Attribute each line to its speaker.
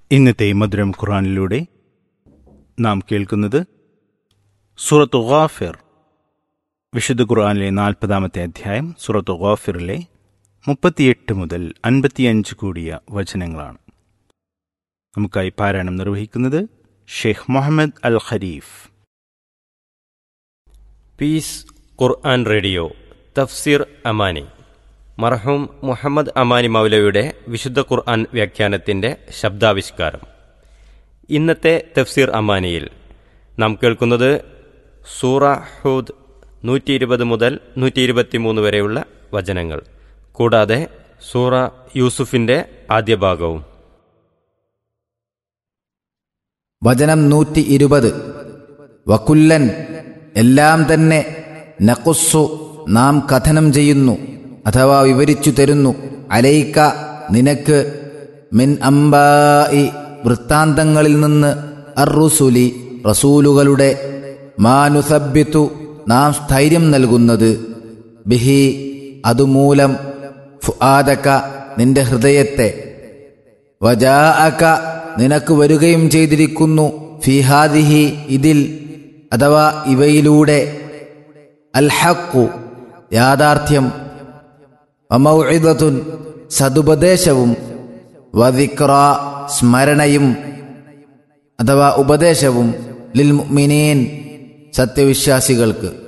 Speaker 1: ഇന്നത്തെ മധുരം ഖുറാനിലൂടെ നാം കേൾക്കുന്നത് സൂറത്ത് ഗാഫിർ വിശുദ്ധ ഖുർആനിലെ നാൽപ്പതാമത്തെ അധ്യായം സൂറത്ത് ഗാഫിറിലെ മുപ്പത്തിയെട്ട് മുതൽ അൻപത്തിയഞ്ച് കൂടിയ വചനങ്ങളാണ് നമുക്കായി പാരായണം നിർവഹിക്കുന്നത് Sheikh Muhammad al Khareef
Speaker 2: peace ഖുർആൻ റേഡിയോ തഫ്സീർ അമാനി മർഹൂം മുഹമ്മദ് അമാനി മൗലവിയുടെ വിശുദ്ധ ഖുർആൻ വ്യാഖ്യാനത്തിന്റെ ശബ്ദാവിഷ്കാരം ഇന്നത്തെ തഫ്സീർ അമാനിയിൽ നാം കേൾക്കുന്നത് സൂറ ഹൂദ് നൂറ്റി ഇരുപത് മുതൽ നൂറ്റി ഇരുപത്തിമൂന്ന് വരെയുള്ള വചനങ്ങൾ കൂടാതെ സൂറ യൂസുഫിന്റെ ആദ്യ ഭാഗവും
Speaker 3: വചനം നൂറ്റി ഇരുപത് വക്കുല്ലൻ എല്ലാം തന്നെ നഖുസ്സു നാം കഥനം ചെയ്യുന്നു അഥവാ വിവരിച്ചു തരുന്നു അലൈക്ക നിനക്ക് മിൻ അംബായി വൃത്താന്തങ്ങളിൽ നിന്ന് അറുസുലി റസൂലുകളുടെ മാനുസബ്ബിത്തു നാം സ്ഥൈര്യം നൽകുന്നത് ബിഹി അതുമൂലം ഫുആദക നിന്റെ ഹൃദയത്തെ വജാഅക നിനക്ക് വരികയും ചെയ്തിരിക്കുന്നു ഫിഹാദിഹി ഇതിൽ അഥവാ ഇവയിലൂടെ അൽഹക്കു യാഥാർത്ഥ്യം അമൗഇദത്തുൻ സതുപദേശവും വദിക്ര സ്മരണയും അഥവാ ഉപദേശവും ലിൽ മുഅ്മിനീൻ സത്യവിശ്വാസികൾക്ക്